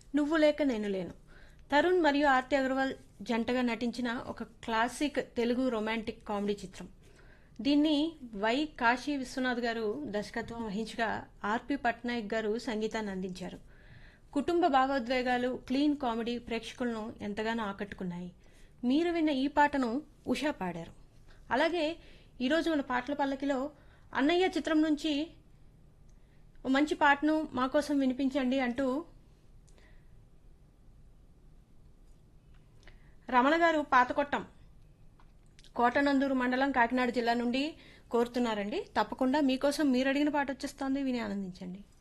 నువ్వు లేక నేను లేను తరుణ్ మరియు ఆర్తి అగర్వాల్ జంటగా నటించిన ఒక క్లాసిక్ తెలుగు రొమాంటిక్ కామెడీ చిత్రం దీన్ని వై కాశీ విశ్వనాథ్ గారు దర్శకత్వం వహించగా ఆర్పి పట్నాయక్ గారు సంగీతాన్ని అందించారు కుటుంబ భావోద్వేగాలు క్లీన్ కామెడీ ప్రేక్షకులను ఎంతగానో ఆకట్టుకున్నాయి మీరు విన్న ఈ పాటను ఉషా పాడారు అలాగే ఈరోజు మన పాటల పల్లకిలో అన్నయ్య చిత్రం నుంచి ఓ మంచి పాటను మా కోసం వినిపించండి అంటూ రమణ గారు పాతకొట్టం కోటనందూరు మండలం కాకినాడ జిల్లా నుండి కోరుతున్నారండి తప్పకుండా మీకోసం మీరు అడిగిన పాట వచ్చేస్తోంది విని ఆనందించండి